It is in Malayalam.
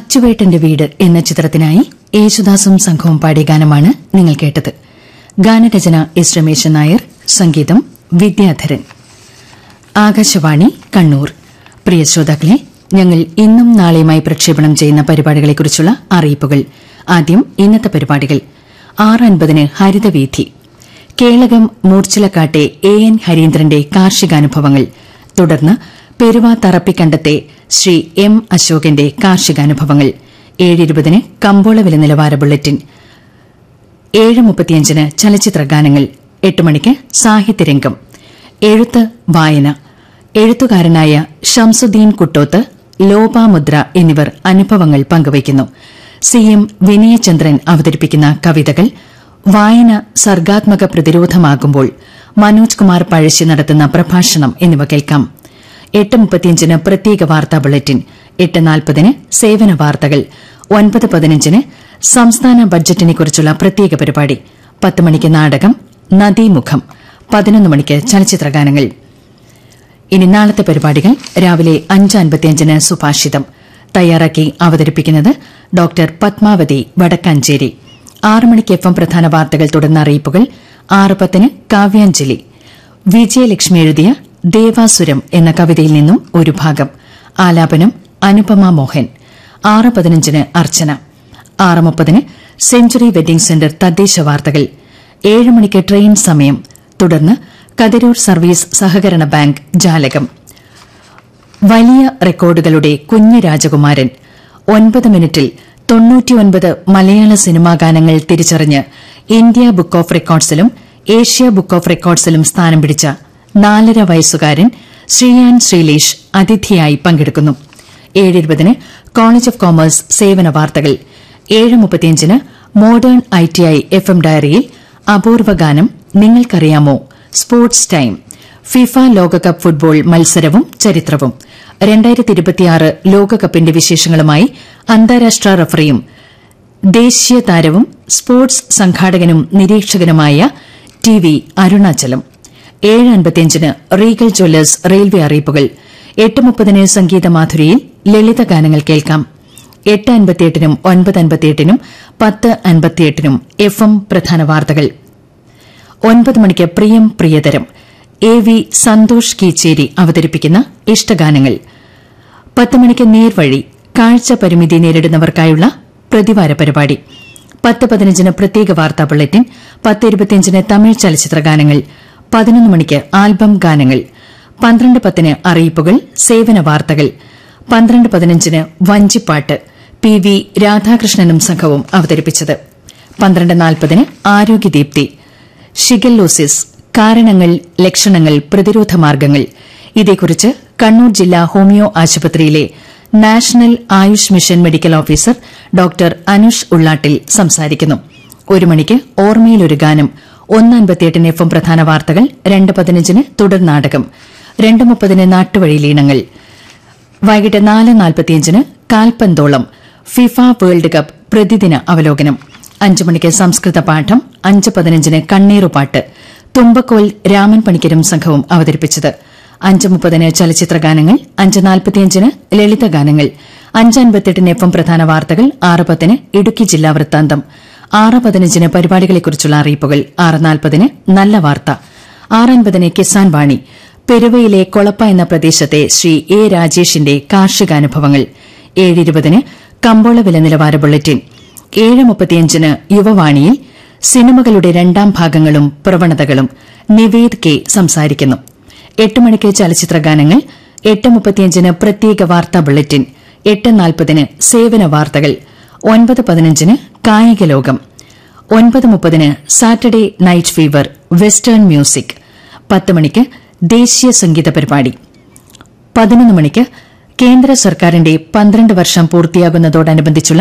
അച്ചുവേട്ടന്റെ വീട് എന്ന ചിത്രത്തിനായി യേശുദാസും സംഘവും പാടിയ ഗാനമാണ് നിങ്ങൾ കേട്ടത് ഗാനരചന എസ് രമേശൻ നായർ സംഗീതം വിദ്യാധരൻ ആകാശവാണി കണ്ണൂർ പ്രിയ ശ്രോതാക്കളെ ഞങ്ങൾ ഇന്നും നാളെയുമായി പ്രക്ഷേപണം ചെയ്യുന്ന പരിപാടികളെക്കുറിച്ചുള്ള അറിയിപ്പുകൾ ആദ്യം ഇന്നത്തെ പരിപാടികൾ ആറ് അൻപതിന് ഹരിതവീഥി കേളകം മൂർച്ചിലക്കാട്ടെ എ എൻ ഹരീന്ദ്രന്റെ കാർഷികാനുഭവങ്ങൾ തുടർന്ന് പെരുവ തറപ്പിക്കണ്ടത്തെ ശ്രീ എം അശോകന്റെ കാർഷികാനുഭവങ്ങൾ ഏഴിരുപതിന് കമ്പോള വില നിലവാര ബുള്ളറ്റിൻ ഏഴ് മുപ്പത്തിയഞ്ചിന് ചലച്ചിത്ര ഗാനങ്ങൾ എട്ട് മണിക്ക് സാഹിത്യരംഗം എഴുത്ത് വായന എഴുത്തുകാരനായ ഷംസുദ്ദീൻ കുട്ടോത്ത് ലോപാമുദ്ര എന്നിവർ അനുഭവങ്ങൾ പങ്കുവയ്ക്കുന്നു സി എം വിനയചന്ദ്രൻ അവതരിപ്പിക്കുന്ന കവിതകൾ വായന സർഗാത്മക പ്രതിരോധമാകുമ്പോൾ മനോജ് കുമാർ പഴശ്ശി നടത്തുന്ന പ്രഭാഷണം എന്നിവ കേൾക്കാം എട്ട് മുപ്പത്തിയഞ്ചിന് പ്രത്യേക വാർത്താ ബുള്ളറ്റിൻ എട്ട് നാൽപ്പതിന് സേവന വാർത്തകൾ ഒൻപത് പതിനഞ്ചിന് സംസ്ഥാന ബഡ്ജറ്റിനെക്കുറിച്ചുള്ള പ്രത്യേക പരിപാടി പത്ത് മണിക്ക് നാടകം നദീമുഖം പതിനൊന്ന് മണിക്ക് ചലച്ചിത്രഗാനങ്ങൾ ഇനി നാളത്തെ പരിപാടികൾ രാവിലെ അഞ്ച് അൻപത്തിയഞ്ചിന് സുഭാഷിതം തയ്യാറാക്കി അവതരിപ്പിക്കുന്നത് ഡോക്ടർ പത്മാവതി വടക്കാഞ്ചേരി ആറ് മണിക്ക് എഫ് എം പ്രധാന വാർത്തകൾ തുടർന്ന അറിയിപ്പുകൾ ആറ് പത്തിന് കാവ്യാഞ്ജലി വിജയലക്ഷ്മി എഴുതിയ ദേവാസുരം എന്ന കവിതയിൽ നിന്നും ഒരു ഭാഗം ആലാപനം അനുപമ മോഹൻ ആറ് പതിനഞ്ചിന് അർച്ചന ആറ് മുപ്പതിന് സെഞ്ചുറി വെഡ്ഡിംഗ് സെന്റർ തദ്ദേശ വാർത്തകൾ ഏഴ് മണിക്ക് ട്രെയിൻ സമയം തുടർന്ന് കതിരൂർ സർവീസ് സഹകരണ ബാങ്ക് ജാലകം വലിയ റെക്കോർഡുകളുടെ കുഞ്ഞു രാജകുമാരൻ ഒൻപത് മിനിറ്റിൽ തൊണ്ണൂറ്റിയൊൻപത് മലയാള സിനിമാ ഗാനങ്ങൾ തിരിച്ചറിഞ്ഞ് ഇന്ത്യ ബുക്ക് ഓഫ് റെക്കോർഡ്സിലും ഏഷ്യ ബുക്ക് ഓഫ് റെക്കോർഡ്സിലും സ്ഥാനം പിടിച്ച നാലര വയസ്സുകാരൻ ശ്രീയാൻ ശ്രീലേഷ് അതിഥിയായി പങ്കെടുക്കുന്നു ഏഴിരുപതിന് കോളേജ് ഓഫ് കോമേഴ്സ് സേവന വാർത്തകൾ ഏഴ് മുപ്പത്തിയഞ്ചിന് modern I T I F M ഡയറിയിൽ അപൂർവ ഗാനം നിങ്ങൾക്കറിയാമോ സ്പോർട്സ് ടൈം ഫിഫ ലോകകപ്പ് ഫുട്ബോൾ മത്സരവും ചരിത്രവും രണ്ടായിരത്തി ഇരുപത്തിയാറ് ലോകകപ്പിന്റെ വിശേഷങ്ങളുമായി അന്താരാഷ്ട്ര റഫറിയും ദേശീയ താരവും സ്പോർട്സ് സംഘാടകനും നിരീക്ഷകനുമായ ടി വി അരുണാചലം ഏഴ് അൻപത്തിയഞ്ചിന് റീഗൽ ജ്വല്ലേഴ്സ് റെയിൽവേ അറിയിപ്പുകൾ എട്ട് മുപ്പതിന് സംഗീതമാധുരിയിൽ ലളിത ഗാനങ്ങൾ കേൾക്കാം എട്ട് അൻപത്തിയെട്ടിനും ഒൻപത് അൻപത്തിയെട്ടിനും പത്ത് അൻപത്തിയെട്ടിനും എഫ് എം പ്രധാന വാർത്തകൾ ഒൻപത് മണിക്ക് പ്രിയം പ്രിയതരം എ വി സന്തോഷ് കീച്ചേരി അവതരിപ്പിക്കുന്ന ഇഷ്ടഗാനങ്ങൾ പത്ത് മണിക്ക് നേർവഴി കാഴ്ച പരിമിതി നേരിടുന്നവർക്കായുള്ള പ്രതിവാര പരിപാടി പത്ത് പതിനഞ്ചിന് പ്രത്യേക വാർത്താ ബുള്ളറ്റിൻ പത്ത് ഇരുപത്തിയഞ്ചിന് തമിഴ് ചലച്ചിത്ര ഗാനങ്ങൾ പതിനൊന്ന് മണിക്ക് ആൽബം ഗാനങ്ങൾ പന്ത്രണ്ട് പത്തിന് അറിയിപ്പുകൾ സേവന വാർത്തകൾ പന്ത്രണ്ട് പതിനഞ്ചിന് വഞ്ചിപ്പാട്ട് പി വി രാധാകൃഷ്ണനും സംഘവും അവതരിപ്പിച്ചത് പന്ത്രണ്ട് നാൽപ്പതിന് ആരോഗ്യദീപ്തി ഷിഗല്ലോസിസ് കാരണങ്ങൾ ലക്ഷണങ്ങൾ പ്രതിരോധ മാർഗങ്ങൾ ഇതേക്കുറിച്ച് കണ്ണൂർ ജില്ലാ ഹോമിയോ ആശുപത്രിയിലെ national AYUSH mission medical officer doctor Anush Ullattil സംസാരിക്കുന്നു ഒരു മണിക്ക് ഓർമ്മയിലൊരു ഗാനം ഒന്ന് അൻപത്തിയെട്ടിന് എഫ് എം പ്രധാന വാർത്തകൾ രണ്ട് പതിനഞ്ചിന് തുടർ നാടകം രണ്ട് മുപ്പതിന് നാട്ടുവഴിയിലീണങ്ങൾ വൈകിട്ട് നാല് നാൽപ്പത്തിയഞ്ചിന് കാൽപന്തോളം ഫിഫ വേൾഡ് കപ്പ് പ്രതിദിന അവലോകനം അഞ്ചു മണിക്ക് സംസ്കൃത പാഠം അഞ്ച് പതിനഞ്ചിന് കണ്ണീറുപാട്ട് തുമ്പക്കോൽ രാമൻ പണിക്കരും സംഘവും അവതരിപ്പിച്ചത് അഞ്ച് മുപ്പതിന് ചലച്ചിത്ര ഗാനങ്ങൾ അഞ്ച് നാൽപ്പത്തിയഞ്ചിന് ലളിത ഗാനങ്ങൾ അഞ്ച് അൻപത്തെട്ടിന് എഫ് എം പ്രധാന വാർത്തകൾ ആറ് പത്തിന് ഇടുക്കി ജില്ലാ വൃത്താന്തം ആറ് പതിനഞ്ചിന് പരിപാടികളെക്കുറിച്ചുള്ള അറിയിപ്പുകൾ ആറ് നാൽപ്പതിന് നല്ല വാർത്ത ആറ് അൻപതിന് കിസാൻ വാണി പെരുവയിലെ കൊളപ്പ എന്ന പ്രദേശത്തെ ശ്രീ എ രാജേഷിന്റെ കാർഷികാനുഭവങ്ങൾ ഏഴിരുപതിന് കമ്പോള വില നിലവാര ബുള്ളറ്റിൻ ഏഴ് മുപ്പത്തിയഞ്ചിന് യുവവാണിയിൽ സിനിമകളുടെ രണ്ടാം ഭാഗങ്ങളും പ്രവണതകളും നിവേദ് കെ സംസാരിക്കുന്നു എട്ട് മണിക്ക് ചലച്ചിത്ര ഗാനങ്ങൾ എട്ട് മുപ്പത്തിയഞ്ചിന് പ്രത്യേക വാർത്താ ബുള്ളറ്റിൻ എട്ട് നാൽപ്പതിന് സേവന വാർത്തകൾ ഒൻപത് പതിനഞ്ചിന് കായിക ലോകം ഒൻപത് മുപ്പതിന് Saturday night fever western music പത്ത് മണിക്ക് ദേശീയ സംഗീത പരിപാടി പതിനൊന്ന് മണിക്ക് കേന്ദ്ര സർക്കാരിന്റെ പന്ത്രണ്ട് വർഷം പൂർത്തിയാകുന്നതോടനുബന്ധിച്ചുള്ള